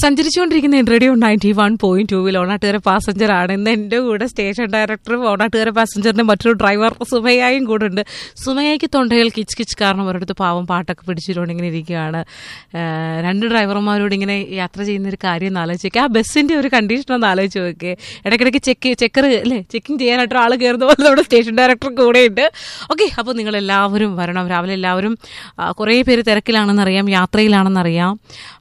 സഞ്ചരിച്ചുകൊണ്ടിരിക്കുന്ന radio ninety one point ടൂവിൽ Onattukara passenger ആണ് ഇന്ന് എൻ്റെ കൂടെ സ്റ്റേഷൻ ഡയറക്ടറും ഓണാട്ടുകര പാസഞ്ചറിന്റെ മറ്റൊരു ഡ്രൈവർ സുമയായും കൂടെ ഉണ്ട് സുമയ്ക്ക് തൊണ്ടയിൽ കിച്ച് കിച്ച് കാരണം ഒരിടത്ത് പാവം പാട്ടൊക്കെ പിടിച്ചിട്ടുകൊണ്ട് ഇങ്ങനെ ഇരിക്കുകയാണ് ആ, രണ്ട് ഡ്രൈവർമാരോട് ഇങ്ങനെ യാത്ര ചെയ്യുന്ന ഒരു കാര്യം ഒന്ന് ആലോചിച്ച് നോക്കുക ആ ബസ്സിന്റെ ഒരു കണ്ടീഷൻ ഒന്ന് ആലോചിച്ച് നോക്കിയേ ഇടയ്ക്കിടയ്ക്ക് ചെക്ക് ചെക്കർ അല്ലേ ചെക്കിംഗ് ചെയ്യാനായിട്ട് ആൾ കയറുന്ന പോലെ നമ്മുടെ സ്റ്റേഷൻ ഡയറക്ടർ കൂടെ ഉണ്ട് ഓക്കെ അപ്പോൾ നിങ്ങൾ എല്ലാവരും വരണം രാവിലെ എല്ലാവരും ആ, കുറേ പേര് തിരക്കിലാണെന്നറിയാം യാത്രയിലാണെന്നറിയാം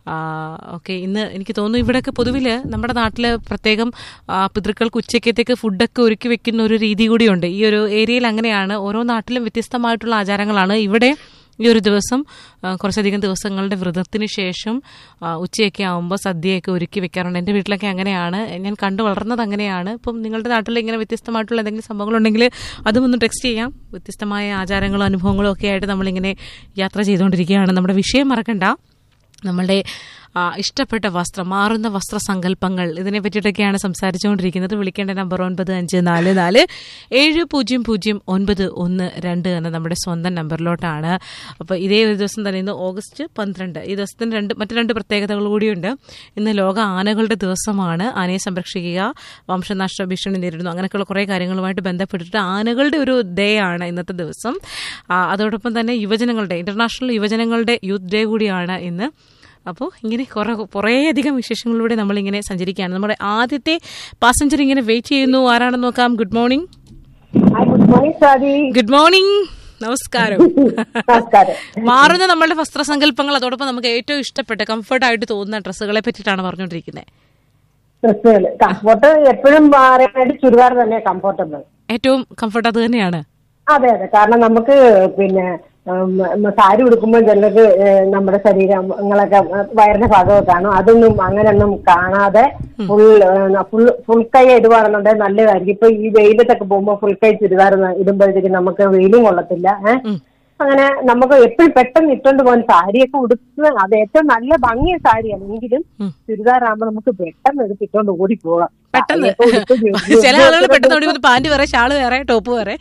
ഓക്കെ ഇന്ന് എനിക്ക് തോന്നുന്നു ഇവിടെയൊക്കെ പൊതുവിൽ നമ്മുടെ നാട്ടിൽ പ്രത്യേകം ആ, പിതൃക്കൾക്ക് ഉച്ചക്കത്തേക്ക് ഫുഡൊക്കെ ഒരുക്കി വെക്കുന്ന ഒരു രീതി കൂടിയുണ്ട് ഈ ഒരു ഏരിയയിൽ അങ്ങനെയാണ് ഓരോ നാട്ടിലും വ്യത്യസ്തമായിട്ടുള്ള ആചാരങ്ങളാണ് ഇവിടെ ഈ ഒരു ദിവസം ആ, കുറച്ചധികം ദിവസങ്ങളുടെ വ്രതത്തിന് ശേഷം ആ, ഉച്ചയൊക്കെ ആകുമ്പോൾ സദ്യയൊക്കെ ഒരുക്കി വെക്കാറുണ്ട് എൻ്റെ വീട്ടിലൊക്കെ അങ്ങനെയാണ് ഞാൻ കണ്ടു വളർന്നത് അങ്ങനെയാണ് ഇപ്പം നിങ്ങളുടെ നാട്ടിൽ ഇങ്ങനെ വ്യത്യസ്തമായിട്ടുള്ള എന്തെങ്കിലും സംഭവങ്ങളുണ്ടെങ്കിൽ അതും ഒന്ന് ടെക്സ്റ്റ് ചെയ്യാം വ്യത്യസ്തമായ ആചാരങ്ങളും അനുഭവങ്ങളും ഒക്കെ ആയിട്ട് നമ്മളിങ്ങനെ യാത്ര ചെയ്തുകൊണ്ടിരിക്കുകയാണ് നമ്മുടെ വിഷയം മറക്കണ്ട നമ്മളുടെ ആ, ഇഷ്ടപ്പെട്ട വസ്ത്രം മാറുന്ന വസ്ത്രസങ്കല്പങ്ങൾ ഇതിനെ പറ്റിയിട്ടൊക്കെയാണ് സംസാരിച്ചുകൊണ്ടിരിക്കുന്നത് വിളിക്കേണ്ട നമ്പർ ഒൻപത് അഞ്ച് നാല് നാല് ഏഴ് പൂജ്യം പൂജ്യം ഒൻപത് ഒന്ന് രണ്ട് എന്ന നമ്മുടെ സ്വന്തം നമ്പറിലോട്ടാണ് അപ്പോൾ ഇതേ ഒരു ദിവസം തന്നെ ഇന്ന് ഓഗസ്റ്റ് പന്ത്രണ്ട് ഈ ദിവസത്തിന് രണ്ട് മറ്റു രണ്ട് പ്രത്യേകതകൾ കൂടിയുണ്ട് ഇന്ന് ലോക ആനകളുടെ ദിവസമാണ് ആനയെ സംരക്ഷിക്കുക വംശനാശ ഭീഷണി നേരിടുന്നു അങ്ങനെയൊക്കെയുള്ള കുറേ കാര്യങ്ങളുമായിട്ട് ബന്ധപ്പെട്ടിട്ട് ആനകളുടെ ഒരു ഡേ ആണ് ഇന്നത്തെ ദിവസം ആ, അതോടൊപ്പം തന്നെ യുവജനങ്ങളുടെ ഇന്റർനാഷണൽ യുവജനങ്ങളുടെ യൂത്ത് ഡേ കൂടിയാണ് ഇന്ന് അപ്പോൾ ഇങ്ങനെ കുറേ കുറേയധികം വിശേഷങ്ങളിലൂടെ നമ്മളിങ്ങനെ സഞ്ചരിക്കുകയാണ് നമ്മുടെ ആദ്യത്തെ പാസഞ്ചർ ഇങ്ങനെ വെയിറ്റ് ചെയ്യുന്നു ആരാണെന്ന് നോക്കാം good morning hi good morning Swathi good morning നമസ്കാരം നമസ്കാരം മാറുന്ന നമ്മളുടെ വസ്ത്രസങ്കല്പങ്ങൾ അതോടൊപ്പം നമുക്ക് ഏറ്റവും ഇഷ്ടപ്പെട്ട കംഫർട്ടായിട്ട് തോന്നുന്ന ഡ്രസ്സുകളെ പറ്റിയിട്ടാണ് പറഞ്ഞുകൊണ്ടിരിക്കുന്നത് ഡ്രസ്സുകൾ കംഫോർട്ട് എപ്പോഴും പറയാനായിട്ട് ചുരിദാർ തന്നെ കംഫോർട്ടബിൾ ഏറ്റവും കംഫർട്ട് അത് തന്നെയാണ് അതെ അതെ കാരണം നമുക്ക് പിന്നെ ഉം, ഉം, സാരി ഉടുക്കുമ്പോൾ ചിലർക്ക് ഏഹ്, നമ്മുടെ ശരീരങ്ങളൊക്കെ വയറിന്റെ ഭാഗമൊക്കെ കാണും അതൊന്നും അങ്ങനെയൊന്നും കാണാതെ ഫുൾ ഫുൾ ഫുൾ കൈ ഇടുവാണെന്നുണ്ടെങ്കിൽ നല്ലതായിരിക്കും ഇപ്പൊ ഈ വെയിലത്തൊക്കെ പോകുമ്പോൾ ഫുൾ കൈ ചുരിദാർ ഇടുമ്പോഴത്തേക്ക് നമുക്ക് വെയിലും കൊള്ളത്തില്ല ഏഹ് അങ്ങനെ നമുക്ക് എപ്പോഴും പെട്ടെന്ന് ഇട്ടുകൊണ്ട് പോകാൻ സാരിയൊക്കെ ഉടുക്കുന്ന അത് ഏറ്റവും നല്ല ഭംഗിയ സാരിയാണ് എങ്കിലും ചുരിദാർ ആകുമ്പോൾ നമുക്ക് പെട്ടെന്ന് എടുത്ത് ഇട്ടുകൊണ്ട് ഓടി പോകാം പെട്ടെന്ന് സാരിയൊക്കെ ഉടുത്ത് ജോ- ചില ആളുകൾ പെട്ടെന്ന് ഓടി പാന്റ് വേറെ ഷാള് വേറെ ടോപ്പ് വേറെ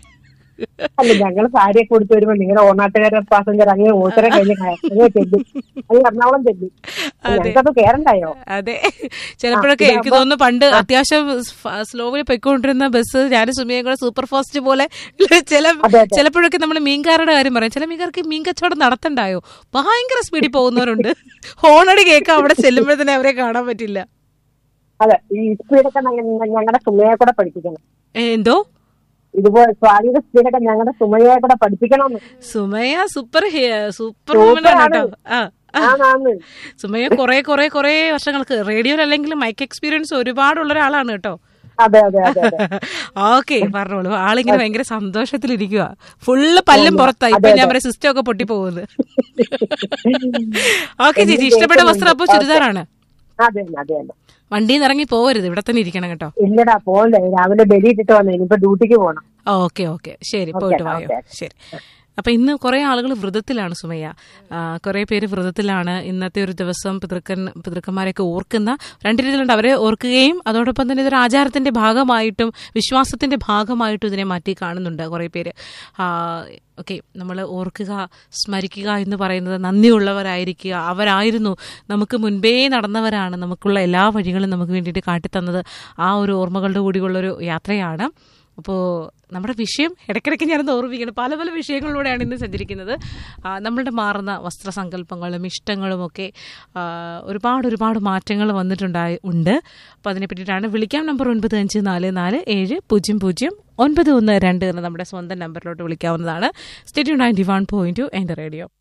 അല്ല ഞങ്ങൾ സാരിയൊക്കെ കൊടുത്തു വരുമ്പോ നിങ്ങളുടെ ഓണാട്ടുകാര പാസഞ്ചർ അങ്ങ് ഓത്തരം കഴിഞ്ഞ് അങ്ങ് ചെല്ലും അങ്ങ് എറണാകുളം ചെല്ലും ഞങ്ങൾക്കത് കേറണ്ടായോ അതെ ചിലപ്പോഴൊക്കെ എനിക്ക് തോന്നുന്നു പണ്ട് അത്യാവശ്യം സ്ലോവിൽ പൊയ്ക്കൊണ്ടിരുന്ന ബസ് ഞാനും സുമിയും കൂടെ സൂപ്പർ ഫാസ്റ്റ് പോലെ ചില അതെ, അതെ. ചിലപ്പോഴൊക്കെ നമ്മൾ മീൻകാരുടെ കാര്യം പറയാം ചില മീൻകാർക്ക് മീൻ കച്ചവടം നടത്തണ്ടായോ ഭയങ്കര സ്പീഡിൽ പോകുന്നവരുണ്ട് ഹോണടി കേൾക്കാൻ അവിടെ ചെല്ലുമ്പോഴത്തന്നെ അവരെ കാണാൻ പറ്റില്ല അതെ ഈ സ്പീഡൊക്കെ ഞങ്ങളുടെ സുമയെ കൂടെ പഠിപ്പിക്കണം ഏ, എന്തോ ഇതുപോലെ സ്വാതിയുടെ സ്പീഡൊക്കെ ഞങ്ങളുടെ സുമയെ കൂടെ പഠിപ്പിക്കണമെന്ന് സുമയ സൂപ്പർ സൂപ്പർ Super വുമൺ ആണ് ആണ്. കേട്ടോ ആ ആ. ആണാന്ന് സുമയ കുറെ കുറെ കുറെ വർഷങ്ങൾക്ക് റേഡിയോയിൽ അല്ലെങ്കിൽ മൈക്ക് എക്സ്പീരിയൻസ് ഒരുപാടുള്ള ഒരാളാണ് കേട്ടോ അതെ അതെ അതെ അതെ ഓക്കെ പറഞ്ഞോളൂ ആളിങ്ങനെ ഭയങ്കര സന്തോഷത്തിലിരിക്കുക ഫുള്ള് പല്ലും പുറത്തായി ഇപ്പൊ ഞാൻ പറയാം സിസ്റ്റം ഒക്കെ പൊട്ടി പോകുന്നത് ഓക്കെ ചേച്ചി ഇഷ്ടപ്പെട്ട വസ്ത്രം അപ്പൊ ചുരിദാറാണ് അതെ തന്നെ, അതെ തന്നെ വണ്ടിയിൽ നിന്ന് ഇറങ്ങി പോവരുത് ഇവിടെ തന്നെ ഇരിക്കണം കേട്ടോ ഇല്ലടാ പോകണ്ടേ രാവിലെ ബലി ഇട്ടിട്ട് വന്നു ഇനിയിപ്പോ ഡ്യൂട്ടിക്ക് പോകണം ഓക്കെ ഓക്കെ ശരി പോയിട്ട് വായോ ഓക്കെ. ശരി അപ്പൊ ഇന്ന് കുറെ ആളുകൾ വ്രതത്തിലാണ് സുമയ്യ കുറെ പേര് വ്രതത്തിലാണ് ഇന്നത്തെ ഒരു ദിവസം പിതൃക്കൻ പിതൃക്കന്മാരെയൊക്കെ ഓർക്കുന്ന രണ്ട് രീതിയിലുണ്ട് അവരെ ഓർക്കുകയും അതോടൊപ്പം തന്നെ ഇതൊരു ആചാരത്തിന്റെ ഭാഗമായിട്ടും വിശ്വാസത്തിന്റെ ഭാഗമായിട്ടും ഇതിനെ മാറ്റി കാണുന്നുണ്ട് കുറെ പേര് ഓക്കെ നമ്മൾ ഓർക്കുക സ്മരിക്കുക എന്ന് പറയുന്നത് നന്ദിയുള്ളവരായിരിക്കുക അവരായിരുന്നു നമുക്ക് മുൻപേ നടന്നവരാണ് നമുക്കുള്ള എല്ലാ വഴികളും നമുക്ക് വേണ്ടിയിട്ട് കാട്ടിത്തന്നത് ആ ഒരു ഓർമ്മകളുടെ കൂടിയുള്ളൊരു യാത്രയാണ് അപ്പോൾ നമ്മുടെ വിഷയം ഇടയ്ക്കിടയ്ക്ക് ഞാനത് ഓർമ്മിക്കണം പല പല വിഷയങ്ങളിലൂടെയാണ് ഇന്ന് സഞ്ചരിക്കുന്നത് ആ, നമ്മളുടെ മാറുന്ന വസ്ത്രസങ്കല്പങ്ങളും ഇഷ്ടങ്ങളും ഒക്കെ ആ, ഒരുപാട് ഒരുപാട് മാറ്റങ്ങൾ വന്നിട്ടുണ്ടായി ഉണ്ട് അപ്പോൾ അതിനെ പറ്റിയിട്ടാണ് വിളിക്കാം നമ്പർ ഒൻപത് അഞ്ച് നാല് നാല് ഏഴ് പൂജ്യം പൂജ്യം ഒൻപത് ഒന്ന് രണ്ട് എന്ന നമ്മുടെ സ്വന്തം നമ്പറിലോട്ട് വിളിക്കാവുന്നതാണ് radio ninety one point two എൻ്റെ റേഡിയോ